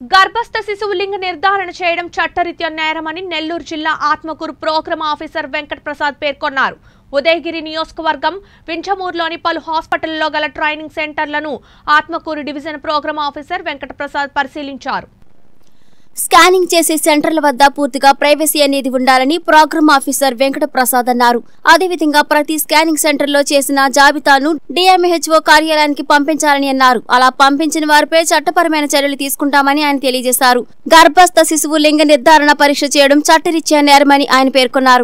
గర్భస్థ శిశువు లింగ నిర్ధారణ చేయడం చట్టరీత్యా నేరమని నెల్లూరు జిల్లా ఆత్మకూరు ప్రోగ్రామ్ ఆఫీసర్ వెంకట ప్రసాద్ పేర్కొన్నారు ఉదయగిరి నియోజకవర్గం వింఛమూరులోని పలు హాస్పిటల్లో గల ట్రైనింగ్ సెంటర్లను Atmakur division programme officer Venkata Prasad పరిశీలించారు స్కానింగ్ చేసే సెంటర్ల వద్ద పూర్తిగా ప్రైవసీ అనేది ఉండాలని ప్రోగ్రామ్ ఆఫీసర్ వెంకట ప్రసాద్ అన్నారు అదేవిధంగా ప్రతి స్కానింగ్ సెంటర్లో చేసిన జాబితాను డిఎంహెచ్ఓ కార్యాలయానికి పంపించాలని అన్నారు అలా పంపించిన వారిపై చట్టపరమైన చర్యలు తీసుకుంటామని ఆయన తెలియజేశారు గర్భస్థ శిశువు లింగ నిర్ధారణ పరీక్ష చేయడం చట్టరీత్యా నేరమని ఆయన పేర్కొన్నారు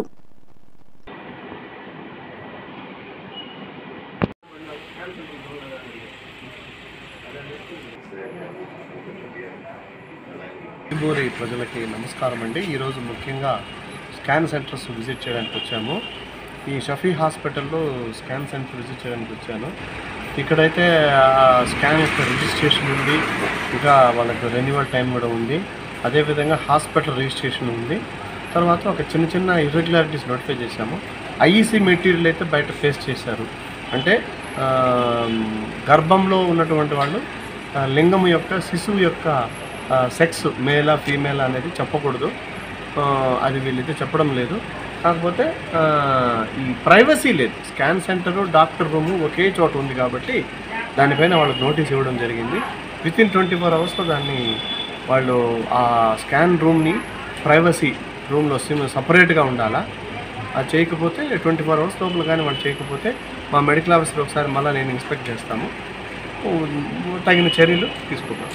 ఊరి ప్రజలకి నమస్కారం అండి ఈరోజు ముఖ్యంగా స్కాన్ సెంటర్స్ విజిట్ చేయడానికి వచ్చాము ఈ షఫీ హాస్పిటల్లో స్కాన్ సెంటర్ విజిట్ చేయడానికి వచ్చాను ఇక్కడైతే ఆ స్కాన్ యొక్క రిజిస్ట్రేషన్ ఉంది ఇంకా వాళ్ళకి రెన్యువల్ టైం కూడా ఉంది అదేవిధంగా హాస్పిటల్ రిజిస్ట్రేషన్ ఉంది తర్వాత ఒక చిన్న చిన్న ఇర్రెగ్యులారిటీస్ నోటిఫై చేశాము ఐఈసీ మెటీరియల్ అయితే బయట ఫేస్ చేశారు అంటే ఆ, గర్భంలో ఉన్నటువంటి వాళ్ళు ఆ, లింగం యొక్క శిశువు యొక్క సెక్స్ మేలా ఫీమేల్ అనేది చెప్పకూడదు ఆ, అది వీళ్ళైతే చెప్పడం లేదు కాకపోతే ఆ, ఈ ప్రైవసీ లేదు స్కాన్ సెంటరు డాక్టర్ రూము ఒకే చోట ఉంది కాబట్టి దానిపైన వాళ్ళకి నోటీస్ ఇవ్వడం జరిగింది విత్ ఇన్ ట్వంటీ ఫోర్ అవర్స్లో దాన్ని వాళ్ళు ఆ స్కాన్ రూమ్ని ప్రైవసీ రూమ్లో సిమ్ సపరేట్గా ఉండాలా అది చేయకపోతే ట్వంటీ ఫోర్ అవర్స్ లోపల కానీ వాళ్ళు చేయకపోతే మా మెడికల్ ఆఫీసర్ ఒకసారి మళ్ళీ నేను ఇన్స్పెక్ట్ చేస్తాము ఉ- తగిన చర్యలు తీసుకుంటాం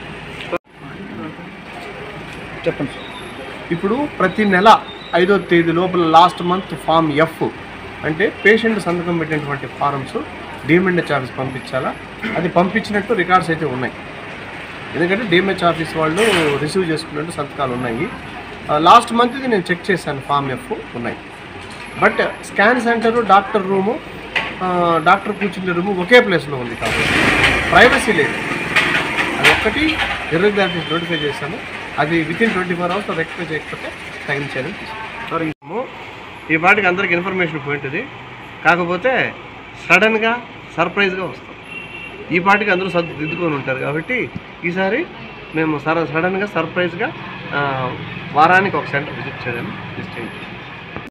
చెప్పండి సార్ ఇప్పుడు ప్రతి నెల ఐదో తేదీ లోపల లాస్ట్ మంత్ ఫామ్ ఎఫ్ అంటే పేషెంట్ సంతకం పెట్టినటువంటి ఫారమ్స్ డిఎంఎన్హెచ్ ఆఫీస్ పంపించాలా అది పంపించినట్టు రికార్డ్స్ అయితే ఉన్నాయి ఎందుకంటే డిఎంహెచ్ ఆఫీస్ వాళ్ళు రిసీవ్ చేసుకున్నట్టు సంతకాలు ఉన్నాయి లాస్ట్ మంత్ది నేను చెక్ చేశాను ఫామ్ ఎఫ్ ఉన్నాయి but scan centre doctor room ఆ, డాక్టర్ కూర్చునే రూము ఒకే ప్లేస్లో ఉంది కాబట్టి ప్రైవసీ లేదు అది ఒక్కటి ఇర్రెగ్యులారిటీస్ నోటిఫై చేశాను అది విత్ ఇన్ ట్వంటీ ఫోర్ అవర్స్లో రెక్టిఫై చేయకపోతే తగిన చర్యలు తీసుకుంటాం ఈ పాటికి అందరికి ఇన్ఫర్మేషన్ పోయింటుంది కాకపోతే సడన్గా సర్ప్రైజ్గా వస్తాం ఈ పాటికి అందరూ సర్దు దిద్దుకొని ఉంటారు కాబట్టి ఈసారి మేము సర సడన్గా సర్ప్రైజ్గా ఆ, వారానికి ఒక సెంటర్ విజిట్ చేయడానికి నిశ్చయించాం